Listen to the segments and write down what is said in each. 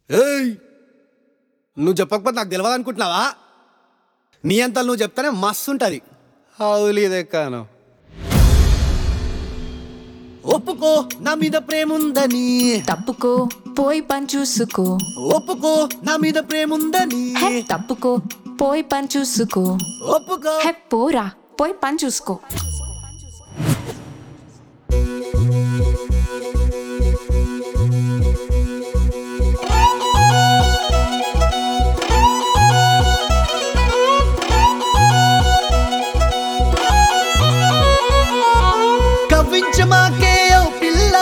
ఏయ్ నువ్వు చెప్పకపోతే నాకు తెలియదు అనుకుంటున్నావా నీ అంతలు నువ్వు చెప్తానే మస్తు ఉంటుంది అవులేదెక్కాను ఒప్పుకో నా మీద ప్రేమ ఉందని తప్పుకో పోయి పని చూసుకో ఒప్పుకో నా మీద ప్రేమ ఉందని హే తప్పుకో పోయి పని చూసుకో ఒప్పుకో హే పోరా పోయి పని చూసుకో కవ్వించమాకే ఓ పిల్ల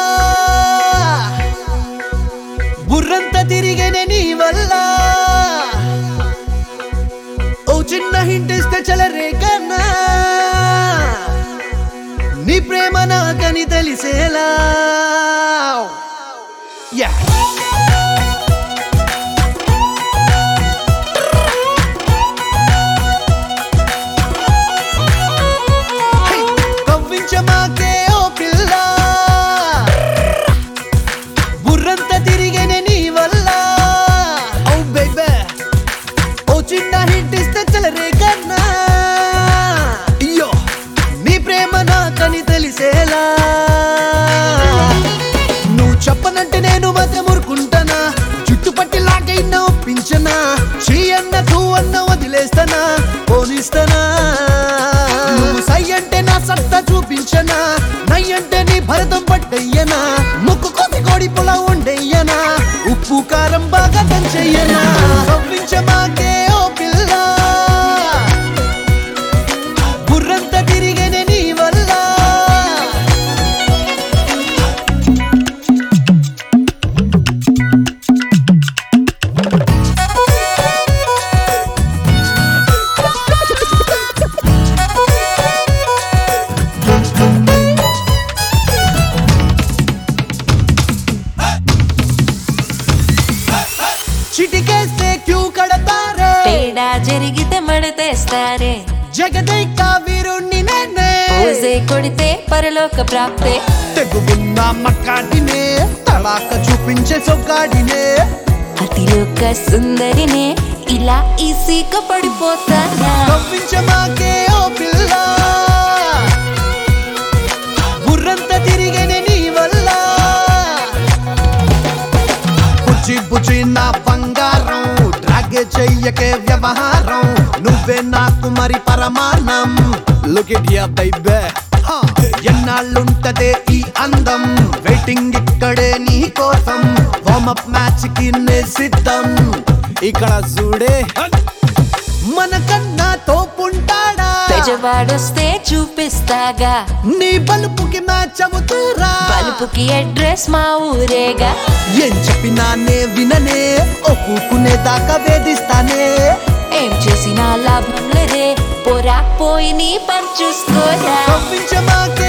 బుర్రంతా తిరిగేనే నీ వల్ల ఓ చిన్న హింట్ ఇస్తే చలరే కన్నా నీ ప్రేమ నాకని తెలిసేలా యా హే! కవ్వించమాకే ఓ పిల్ల బుర్రంతా తిరిగేనే నీ వల్ల ఓ బేబే ఓ చిన్న హిట్ ఇస్తే చలరే కన్నా అయ్యో నీ ప్రేమ నాకని తెలిసేలా నువ్వు చెప్పనంటే నేను మాత్రం ఊరుకుంటానా చుట్టుపట్టి లాగైనా ఒప్పించనా చీ అన్న తూ అన్న వదిలేస్తానా పోనిస్తానా నువ్వు సై అంటే నా సత్తా చూపించనా నై అంటే నీ భరతం పట్టయ్యనా ముక్కు కొద్ది కోడి పొల ఉండయ్యనా ఉప్పు కారం బాగా దంచెయ్యనా పంపించమాకే ఓ పిల్ల బుర్రంతా తిరిగేనే నీ వల్ల చిటికేస్తే క్యూ కడతారే తేడా జరిగితే మడతేస్తారే జగదైక వీరుణ్ణి నేనే పోజే కొడితే పరలోక ప్రాప్తే తెగున్న మక్కాడినే తడాక చూపించే సొగ్గాడినే అతిలోక సుందరినే ఇలా ఈసీక పడిపోతానా కవ్వించమాకే ఓ పిల్ల బుర్రంతా తిరిగేనే నీ వల్ల బుచ్చి బుచ్చి నా బంగారం డ్రాగే చెయ్యకే వ్యవహారం నువ్వే నాకు మరి పరమాన్నం లుక్ ఇట్ యా బైబే ఎన్నాళ్ళుంటదే ఈ అందం వెయిటింగ్ ఇక్కడే నీ కోసం వార్మప్ మ్యాచ్ కి నే సిద్ధం ఇక్కడ చూడే మనకన్నా తోపుంటాడా పెజవాడొస్తే చూపిస్తాగా నీ బలుపుకి మ్యాచ్ అవుతారా బలుపుకి అడ్రస్ మా ఊరేగా ఏం చెప్పినా నే విననే ఒప్పుకునే దాకా వేధిస్తానే ఏం చేసినా లాభం లేదే పోరా పోయి నీ పని చూసుకోరా పంపించమాకే